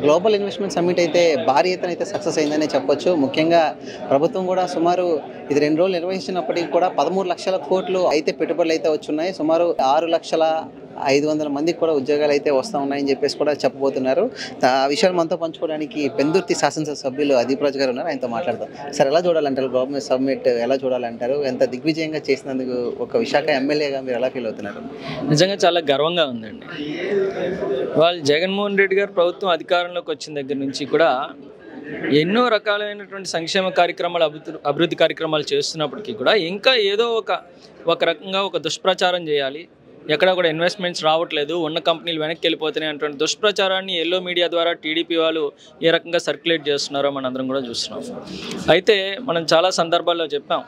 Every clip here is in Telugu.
గ్లోబల్ ఇన్వెస్ట్మెంట్ సమ్మిట్ అయితే భారీ ఎత్తున అయితే సక్సెస్ అయిందనే చెప్పొచ్చు ముఖ్యంగా ప్రభుత్వం కూడా సుమారు ఇది రెండు రోజులు నిర్వహించినప్పటికీ కూడా పదమూడు లక్షల కోట్లు అయితే పెట్టుబడులు అయితే వచ్చున్నాయి సుమారు ఆరు లక్షల ఐదు వందల మందికి కూడా ఉద్యోగాలు అయితే వస్తూ ఉన్నాయని చెప్పేసి కూడా చెప్పబోతున్నారు ఆ విషయాలు మనతో పంచుకోవడానికి పెందుర్తి శాసనసభ సభ్యులు అదీప్ రాజు గారు ఉన్నారు ఆయనతో మాట్లాడదాం సార్ ఎలా చూడాలంటారు గవర్నమెంట్ సబ్మిట్ ఎలా చూడాలంటారు ఎంత దిగ్విజయంగా చేసినందుకు ఒక విశాఖ ఎమ్మెల్యేగా మీరు ఎలా ఫీల్ అవుతున్నారు నిజంగా చాలా గర్వంగా ఉందండి వాళ్ళు జగన్మోహన్ రెడ్డి గారు ప్రభుత్వం అధికారంలోకి వచ్చిన దగ్గర నుంచి కూడా ఎన్నో రకాలైనటువంటి సంక్షేమ కార్యక్రమాలు అభివృద్ధి అభివృద్ధి కార్యక్రమాలు చేస్తున్నప్పటికీ కూడా ఇంకా ఏదో ఒక ఒక రకంగా ఒక దుష్ప్రచారం చేయాలి ఎక్కడ కూడా ఇన్వెస్ట్మెంట్స్ రావట్లేదు ఉన్న కంపెనీలు వెనక్కి వెళ్ళిపోతున్నాయి అటువంటి దుష్ప్రచారాన్ని ఎల్లో మీడియా ద్వారా టీడీపీ వాళ్ళు ఏ రకంగా సర్క్యులేట్ చేస్తున్నారో మనందరం కూడా చూస్తున్నాం అయితే మనం చాలా సందర్భాల్లో చెప్పాం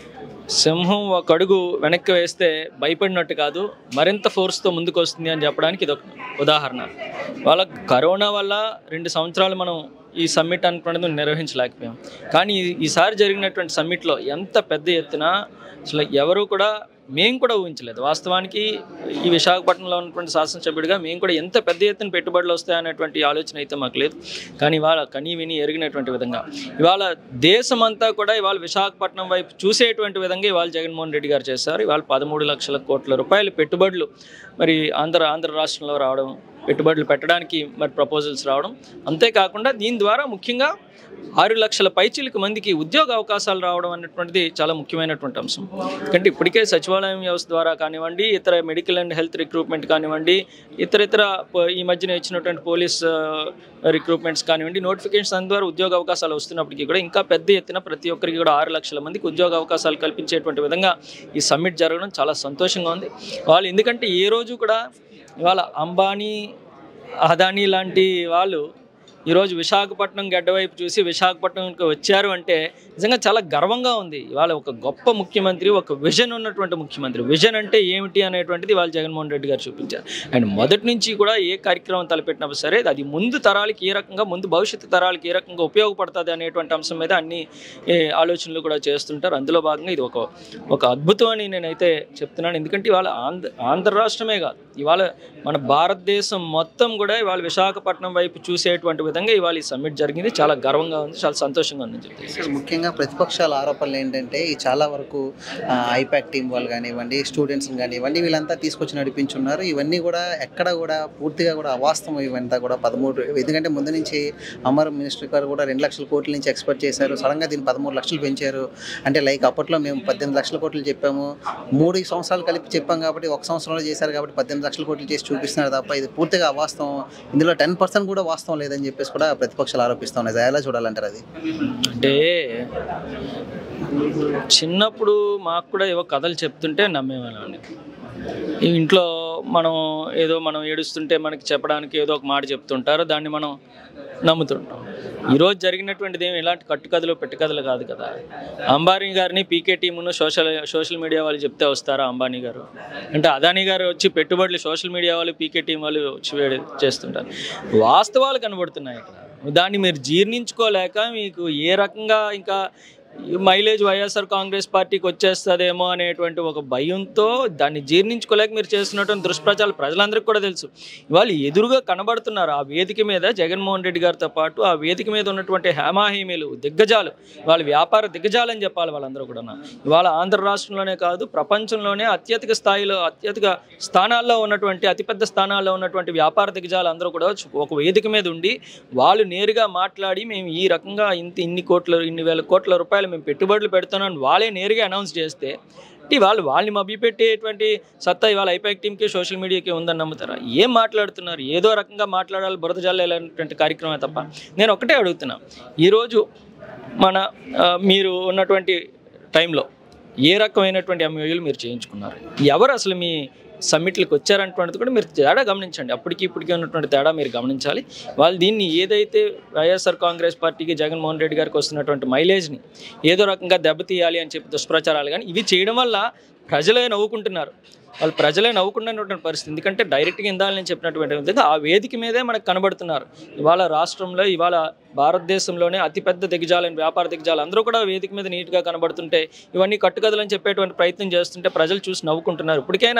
సింహం ఒక అడుగు వెనక్కి వేస్తే భయపడినట్టు కాదు మరింత ఫోర్స్తో ముందుకు వస్తుంది అని చెప్పడానికి ఇది ఒక ఉదాహరణ వాళ్ళ కరోనా వల్ల రెండు సంవత్సరాలు మనం ఈ సమ్మిట్ అనుకున్నది నిర్వహించలేకపోయాం కానీ ఈ- ఈసారి జరిగినటువంటి సమ్మిట్లో ఎంత పెద్ద ఎత్తున అసలు ఎవరు కూడా మేము కూడా ఊహించలేదు వాస్తవానికి ఈ విశాఖపట్నంలో ఉన్నటువంటి శాసనసభ్యుడిగా మేము కూడా ఎంత పెద్ద ఎత్తున పెట్టుబడులు వస్తాయనేటువంటి ఆలోచన అయితే మాకు లేదు కానీ ఇవాళ కనీ విని ఎరిగినటువంటి విధంగా ఇవాళ దేశమంతా కూడా ఇవాళ విశాఖపట్నం వైపు చూసేటువంటి విధంగా ఇవాళ జగన్మోహన్ రెడ్డి గారు చేశారు ఇవాళ పదమూడు లక్షల కోట్ల రూపాయలు పెట్టుబడులు మరి ఆంధ్ర ఆంధ్ర రాష్ట్రంలో రావడం పెట్టుబడులు పెట్టడానికి మరి ప్రపోజల్స్ రావడం అంతేకాకుండా దీని ద్వారా ముఖ్యంగా ఆరు లక్షల పైచిలకు మందికి ఉద్యోగ అవకాశాలు రావడం అనేటువంటిది చాలా ముఖ్యమైనటువంటి అంశం ఎందుకంటే ఇప్పటికే సచివాలయం వ్యవస్థ ద్వారా కానివ్వండి ఇతర మెడికల్ అండ్ హెల్త్ రిక్రూట్మెంట్ కానివ్వండి ఇతర ఇతర ప- ఈ మధ్యన ఇచ్చినటువంటి పోలీస్ రిక్రూట్మెంట్స్ కానివ్వండి నోటిఫికేషన్స్ ద్వారా ఉద్యోగ అవకాశాలు వస్తున్నప్పటికీ కూడా ఇంకా పెద్ద ఎత్తున ప్రతి ఒక్కరికి కూడా ఆరు లక్షల మందికి ఉద్యోగ అవకాశాలు కల్పించేటువంటి విధంగా ఈ సమ్మిట్ జరగడం చాలా సంతోషంగా ఉంది వాళ్ళు ఎందుకంటే ఏ రోజు కూడా ఇవాళ అంబానీ అదానీ లాంటి వాళ్ళు ఈరోజు విశాఖపట్నం గడ్డ వైపు చూసి విశాఖపట్నంకి వచ్చారు అంటే నిజంగా చాలా గర్వంగా ఉంది ఇవాళ ఒక గొప్ప ముఖ్యమంత్రి ఒక విజన్ ఉన్నటువంటి ముఖ్యమంత్రి విజన్ అంటే ఏమిటి అనేటువంటిది వాళ్ళు జగన్మోహన్ రెడ్డి గారు చూపించారు అండ్ మొదటి నుంచి కూడా ఏ కార్యక్రమం తలపెట్టినా సరే అది ముందు తరాలకి ఏ రకంగా ముందు భవిష్యత్తు తరాలకి ఏ రకంగా ఉపయోగపడుతుంది అనేటువంటి అంశం మీద అన్ని ఏ, ఆలోచనలు కూడా చేస్తుంటారు అందులో భాగంగా ఇది ఒక ఒక అద్భుతం అని నేనైతే చెప్తున్నాను ఎందుకంటే ఇవాళ ఆంధ్ర ఆంధ్ర రాష్ట్రమే కాదు ఇవాళ మన భారతదేశం మొత్తం కూడా ఇవాళ విశాఖపట్నం వైపు చూసేటువంటి విధంగా ఇవాళ ఈ సమ్మిట్ జరిగింది చాలా గర్వంగా ఉంది చాలా సంతోషంగా ఉందని చెప్తాను సార్ ముఖ్యంగా ప్రతిపక్షాల ఆరోపణలు ఏంటంటే ఈ చాలా వరకు ఐపాక్ టీం వాళ్ళు కానివ్వండి స్టూడెంట్స్ కానివ్వండి వీళ్ళంతా తీసుకొచ్చి నడిపించున్నారు ఇవన్నీ కూడా ఎక్కడ కూడా పూర్తిగా కూడా అవాస్తవం ఇవంతా కూడా పదమూడు ఎందుకంటే ముందు నుంచి అమర్ మినిస్టర్ గారు కూడా రెండు లక్షల కోట్ల నుంచి ఎక్స్పెక్ట్ చేశారు సడన్గా దీన్ని పదమూడు లక్షలు పెంచారు అంటే లైక్ అప్పట్లో మేము పద్దెనిమిది లక్షల కోట్లు చెప్పాము మూడు సంవత్సరాలు కలిపి చెప్పాం కాబట్టి ఒక సంవత్సరంలో చేశారు కాబట్టి పద్దెనిమిది లక్షల కోట్లు చేసి చూపిస్తున్నారు తప్ప ఇది పూర్తిగా అవాస్తవం ఇందులో టెన్ పర్సెంట్ కూడా వాస్తవం లేదని చెప్పేసి కూడా ప్రతిపక్షాలు ఆరోపిస్తున్నాయి అది ఎలా చూడాలంటారు అది అంటే చిన్నప్పుడు మాకు కూడా ఏవో కథలు చెప్తుంటే నమ్మేవాళ్ళండి ఈ ఇంట్లో మనం ఏదో మనం ఏడుస్తుంటే మనకి చెప్పడానికి ఏదో ఒక మాట చెప్తుంటారు దాన్ని మనం నమ్ముతుంటాం ఈరోజు జరిగినటువంటిది ఏమి ఇలాంటి కట్టుకథలు పెట్టుకథలు కాదు కదా అంబానీ గారిని పీకే టీమును సోషల్ సోషల్ మీడియా వాళ్ళు చెప్తే వస్తారా అంబానీ గారు అంటే అదానీ గారు వచ్చి పెట్టుబడులు సోషల్ మీడియా వాళ్ళు పీకే టీం వాళ్ళు వచ్చి వేడి- చేస్తుంటారు వాస్తవాలు కనబడుతున్నాయి ఇక్కడ దాన్ని మీరు జీర్ణించుకోలేక మీకు ఏ రకంగా ఇంకా ఈ మైలేజ్ వైఎస్ఆర్ కాంగ్రెస్ పార్టీకి వచ్చేస్తుందేమో అనేటువంటి ఒక భయంతో దాన్ని జీర్ణించుకోలేక మీరు చేస్తున్నటువంటి దుష్ప్రచారాలు ప్రజలందరికీ కూడా తెలుసు వాళ్ళు ఎదురుగా కనబడుతున్నారు ఆ వేదిక మీద జగన్మోహన్ రెడ్డి గారితో పాటు ఆ వేదిక మీద ఉన్నటువంటి హేమాహేమీలు దిగ్గజాలు వాళ్ళ వ్యాపార దిగ్గజాలని చెప్పాలి వాళ్ళందరూ కూడా ఇవాళ ఆంధ్ర రాష్ట్రంలోనే కాదు ప్రపంచంలోనే అత్యధిక స్థాయిలో అత్యధిక స్థానాల్లో ఉన్నటువంటి అతిపెద్ద స్థానాల్లో ఉన్నటువంటి వ్యాపార దిగ్గజాలు అందరూ కూడా ఒక వేదిక మీద ఉండి వాళ్ళు నేరుగా మాట్లాడి మేము ఈ రకంగా ఇంత ఇన్ని కోట్ల ఇన్ని వేల కోట్ల రూపాయలు మేము పెట్టుబడులు పెడుతున్నాం వాళ్ళే నేరుగా అనౌన్స్ చేస్తే అంటే వాళ్ళు వాళ్ళని మభ్యపెట్టేటువంటి సత్తా ఇవాళ ఐపాక్ టీంకి సోషల్ మీడియాకి ఉందని నమ్ముతారా ఏం మాట్లాడుతున్నారు ఏదో రకంగా మాట్లాడాలి బురద జల్లేలాంటి కార్యక్రమమే తప్ప నేను ఒకటే అడుగుతున్నా ఈరోజు మన ఆ, మీరు ఉన్నటువంటి టైంలో ఏ రకమైనటువంటి ఎంఓయూలు మీరు చేయించుకున్నారు ఎవరు అసలు మీ సమ్మిట్లకు వచ్చారన్నటువంటిది కూడా మీరు తేడా గమనించండి అప్పటికి ఇప్పటికీ ఉన్నటువంటి తేడా మీరు గమనించాలి వాళ్ళు దీన్ని ఏదైతే వైఎస్ఆర్ కాంగ్రెస్ పార్టీకి జగన్మోహన్ రెడ్డి గారికి వస్తున్నటువంటి మైలేజ్ని ఏదో రకంగా దెబ్బతీయాలి అని చెప్పి దుష్ప్రచారాలు కానీ ఇవి చేయడం వల్ల ప్రజలే నవ్వుకుంటున్నారు వాళ్ళు ప్రజలే నవ్వుకున్నటువంటి పరిస్థితి ఎందుకంటే డైరెక్ట్గా ఇందాక నేను చెప్పినటువంటి విధంగా ఆ వేదిక మీదే మనకు కనబడుతున్నారు ఇవాళ రాష్ట్రంలో ఇవాళ భారతదేశంలోనే అతిపెద్ద దిగ్గజాలైన వ్యాపార దిగ్గజాలు అందరూ కూడా వేదిక మీద నీట్గా కనబడుతుంటే ఇవన్నీ కట్టుకథలని చెప్పేటువంటి ప్రయత్నం చేస్తుంటే ప్రజలు చూసి నవ్వుకుంటున్నారు ఇప్పటికైనా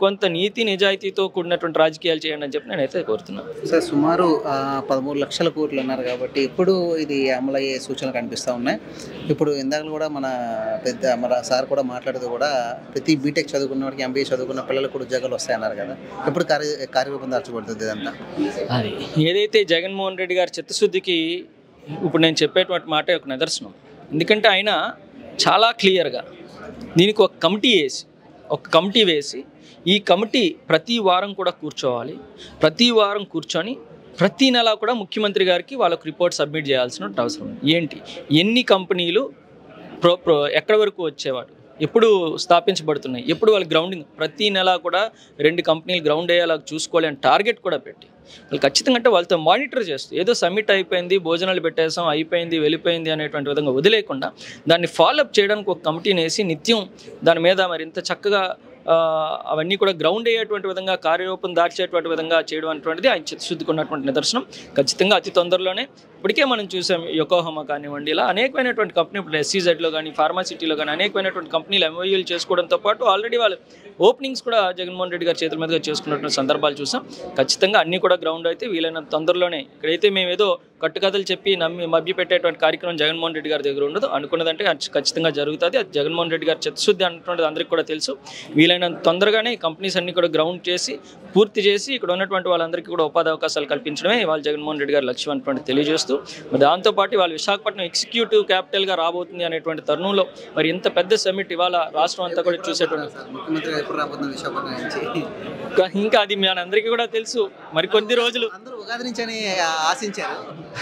ఇంకొంత నీతి నిజాయితీతో కూడినటువంటి రాజకీయాలు చేయండి అని చెప్పి నేనైతే కోరుతున్నాను సార్ సుమారు ఆ, పదమూడు లక్షల కోట్లు అన్నారు కాబట్టి ఎప్పుడు ఇది అమలు అయ్యే సూచనలు కనిపిస్తూ ఉన్నాయి ఇప్పుడు ఇందాక కూడా మన పెద్ద మన సార్ కూడా మాట్లాడుతూ కూడా ప్రతి బీటెక్ చదువుకున్న వాడికి ఎంబీఏ చదువుకున్న పిల్లలకు కూడా ఉద్యోగాలు వస్తాయన్నారు కదా ఎప్పుడు కార్య కార్యరూపం దాల్చబడుతుంది ఇదంతా అది ఏదైతే జగన్మోహన్ రెడ్డి గారి చిత్తశుద్ధికి ఇప్పుడు నేను చెప్పేటువంటి మాట ఒక నిదర్శనం ఎందుకంటే ఆయన చాలా క్లియర్గా దీనికి ఒక కమిటీ వేసి ఒక కమిటీ వేసి ఈ కమిటీ ప్రతి వారం కూడా కూర్చోవాలి ప్రతి వారం కూర్చొని ప్రతి నెల కూడా ముఖ్యమంత్రి గారికి వాళ్ళకు రిపోర్ట్ సబ్మిట్ చేయాల్సిన అవసరం ఉంది. ఏంటి ఎన్ని కంపెనీలు ప్రో ప్రో ఎక్కడి వరకు వచ్చేవాడు ఎప్పుడు స్థాపించబడుతున్నాయి ఎప్పుడు వాళ్ళు గ్రౌండింగ్ ప్రతి నెల కూడా రెండు కంపెనీలు గ్రౌండ్ అయ్యేలా చూసుకోవాలి అని టార్గెట్ కూడా పెట్టి వాళ్ళు ఖచ్చితంగా అంటే వాళ్ళతో మానిటర్ చేస్తూ ఏదో సబ్మిట్ అయిపోయింది భోజనాలు పెట్టేసాం అయిపోయింది వెళ్ళిపోయింది అనేటువంటి విధంగా వదిలేకుండా దాన్ని ఫాలోఅప్ చేయడానికి ఒక కమిటీని వేసి నిత్యం దాని మీద మరి ఇంత చక్కగా ఆ, అవన్నీ కూడా గ్రౌండ్ అయ్యేటువంటి విధంగా కార్యరూపం దాల్చేటువంటి విధంగా చేయడం అనేటువంటిది ఆయన చిత్తశుద్ధికి ఉన్నటువంటి నిదర్శనం ఖచ్చితంగా అతి తొందరలోనే ఇప్పటికే మనం చూసాం యొకోహమా కానివ్వండి ఇలా అనేకమైనటువంటి కంపెనీ ఇప్పుడు ఎస్సీజెడ్లో కానీ ఫార్మాసిటీలో కానీ అనేకమైనటువంటి కంపెనీలు ఎంఓయూలు చేసుకోవడంతో పాటు ఆల్రెడీ వాళ్ళు ఓపెనింగ్స్ కూడా జగన్మోహన్ రెడ్డి గారి చేతుల మీదుగా చేసుకున్నటువంటి సందర్భాలు చూసాం ఖచ్చితంగా అన్నీ కూడా గ్రౌండ్ అయితే వీలైనంత తొందరలోనే ఇక్కడైతే మేము ఏదో కట్టుకథలు చెప్పి నమ్మి మభ్య పెట్టేటువంటి కార్యక్రమం జగన్మోహన్ రెడ్డి గారి దగ్గర ఉండదు అనుకున్నదంటే అది ఖచ్చితంగా జరుగుతుంది అది జగన్మోహన్ రెడ్డి గారి చిత్తశుద్ధి అన్నటువంటిది అందరికీ కూడా తెలుసు వీలైనంత తొందరగానే ఈ కంపెనీస్ అన్ని కూడా గ్రౌండ్ చేసి పూర్తి చేసి ఇక్కడ ఉన్నటువంటి వాళ్ళందరికీ కూడా ఉపాధి అవకాశాలు కల్పించడమే వాళ్ళ జగన్మోహన్ రెడ్డి గారి లక్ష్యం అనేటువంటి తెలియజేస్తూ మరి దాంతోపాటు వాళ్ళు విశాఖపట్నం ఎగ్జిక్యూటివ్ క్యాపిటల్గా రాబోతుంది అనేటువంటి తరుణంలో మరి ఇంత పెద్ద సమిట్ ఇవాళ రాష్ట్రం అంతా కూడా చూసేటువంటి సార్ ముఖ్యమంత్రి ఎప్పుడు రాబోతుంది విశాఖపట్నం నుంచి ఇంకా- ఇంకా అది మనందరికీ కూడా తెలుసు మరి కొద్ది రోజులు అందరూ ఉగాది నుంచి అని ఆశించారు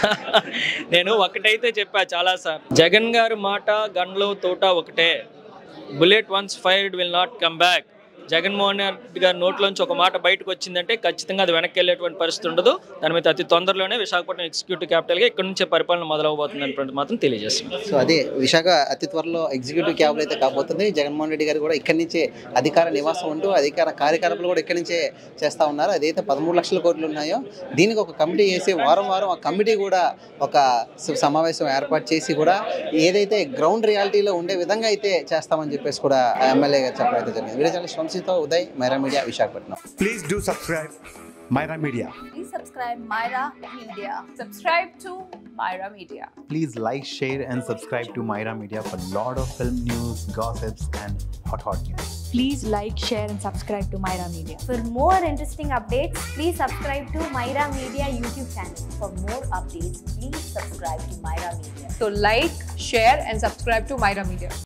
నేను ఒకటైతే చెప్పా చాలా సార్ జగన్ గారి మాట గన్లో తోట ఒకటే bullet once fired will not come back Jaganmohan Reddy గారి నోట్లోంచి ఒక మాట బయటకు వచ్చిందంటే ఖచ్చితంగా అది వెనక్కి వెళ్ళేటువంటి పరిస్థితి ఉండదు దాని మీద అతి తొందరలోనే విశాఖపట్నం ఎగ్జిక్యూటివ్ క్యాపిటల్గా ఇక్కడ నుంచే పరిపాలన మొదలవబోతుంది అనేటువంటి మాత్రం తెలియజేస్తుంది సో అదే విశాఖ అతి త్వరలో ఎగ్జిక్యూటివ్ క్యాబ్ అయితే కాబోతుంది జగన్మోహన్ రెడ్డి గారు కూడా ఇక్కడి నుంచే అధికార నివాసం ఉంటూ అధికార కార్యకలాపాలు కూడా ఇక్కడి నుంచే చేస్తూ ఉన్నారు అదైతే పదమూడు లక్షల కోట్లు ఉన్నాయో దీనికి ఒక కమిటీ చేసి వారం వారం ఆ కమిటీ కూడా ఒక స- సమావేశం ఏర్పాటు చేసి కూడా ఏదైతే గ్రౌండ్ రియాలిటీలో ఉండే విధంగా అయితే చేస్తామని చెప్పేసి కూడా ఎమ్మెల్యే గారు చెప్పడం అయితే జరిగింది వీడియో జర్నలిస్ట్ వంశీతో Uday Myra media Visakhapatnam Please do subscribe Myra Media. Please subscribe Myra Media. Subscribe to Myra Media. please like, share, and subscribe to Myra Media for lot of film news, gossips, and hot hot news. Please like, share, and subscribe to Myra Media. For more interesting updates, please subscribe to Myra Media YouTube channel. For more updates, please subscribe to Myra Media. So like, share and subscribe to Myra Media.